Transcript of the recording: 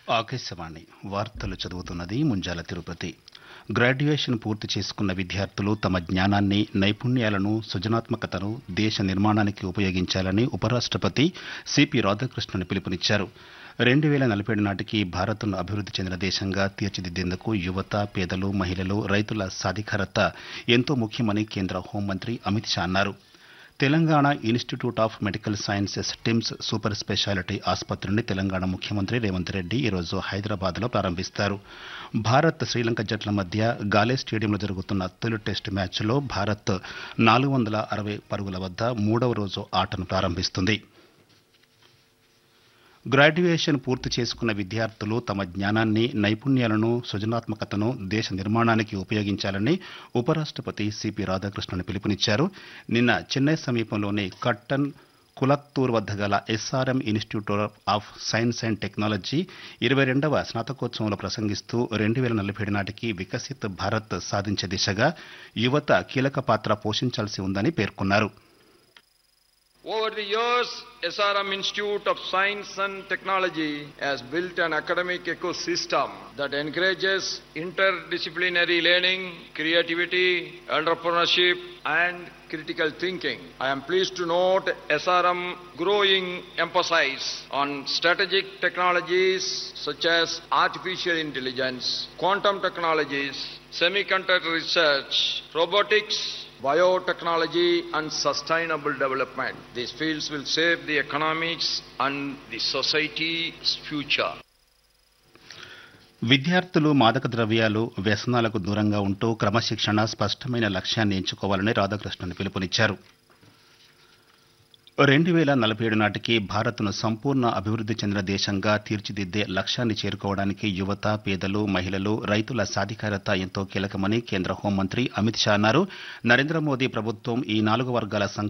ఆకాశవాణి వార్తలు చదువుతున్నది ముంజాల తిరుపతి గ్రాడ్యుయేషన్ పూర్తి చేసుకున్న విద్యార్థులు తమ జ్ఞానాన్ని నైపుణ్యాలను సృజనాత్మకతను దేశ నిర్మాణానికి ఉపయోగించాలని ఉపరాష్ట్రపతి సిపి రాధాకృష్ణన్ పిలుపునిచ్చారు రెండు వేల నలభై ఏడు నాటికి భారత్ను అభివృద్ధి చెందిన దేశంగా తీర్చిదిద్దేందుకు యువత పేదలు మహిళలు రైతుల సాధికారత ఎంతో ముఖ్యమని కేంద్ర హోంమంత్రి అమిత్ షా అన్నారు Telangana institute of medical sciences TIMS super speciality ఆసుపత్రిని తెలంగాణ ముఖ్యమంత్రి రేవంత్ రెడ్డి ఈరోజు హైదరాబాద్లో ప్రారంభిస్తారు భారత్ శ్రీలంక జట్ల మధ్య గాలే స్టేడియంలో జరుగుతున్న తొలి టెస్ట్ మ్యాచ్లో భారత్ నాలుగు వందల అరవై పరుగుల వద్ద మూడవ రోజు ఆటను ప్రారంభిస్తుంది గ్రాడ్యుయేషన్ పూర్తి చేసుకున్న విద్యార్థులు తమ జ్ఞానాన్ని నైపుణ్యాలను సృజనాత్మకతను దేశ నిర్మాణానికి ఉపయోగించాలని ఉపరాష్ట్రపతి సిపి రాధాకృష్ణన్ పిలుపునిచ్చారు నిన్న చెన్నై సమీపంలోని కట్టన్ కులత్తూర్ వద్ద గల SRM institute of science and technology ఇరవై రెండవ స్నాతకోత్సవంలో ప్రసంగిస్తూ రెండు వేల నలభై ఏడు నాటికి వికసిత్ భారత్ సాధించే దిశగా యువత కీలక పాత్ర పోషించాల్సి ఉందని పేర్కొన్నారు Over the years, SRM Institute of Science and Technology has built an academic ecosystem that encourages interdisciplinary learning, creativity, entrepreneurship, and critical thinking. I am pleased to note SRM growing emphasis on strategic technologies such as artificial intelligence, quantum technologies, semiconductor research, robotics, biotechnology and sustainable development. These fields will shape the economics and the society's future. విద్యార్థులు మాదక ద్రవ్యాలు వ్యసనాలకు దూరంగా ఉంటూ క్రమశిక్షణ స్పష్టమైన లక్ష్యాన్ని ఎంచుకోవాలని రాధాకృష్ణన్ పిలుపునిచ్చారు రెండు వేల నలభై ఏడు నాటికి భారత్ను సంపూర్ణ అభివృద్ధి చెందిన దేశంగా తీర్చిదిద్దే లక్ష్యాన్ని చేరుకోవడానికి యువత పేదలు మహిళలు రైతుల సాధికారత ఎంతో కీలకమని కేంద్ర హోంమంత్రి అమిత్ షా అన్నారు నరేంద్ర మోదీ ప్రభుత్వం ఈ నాలుగు వర్గాల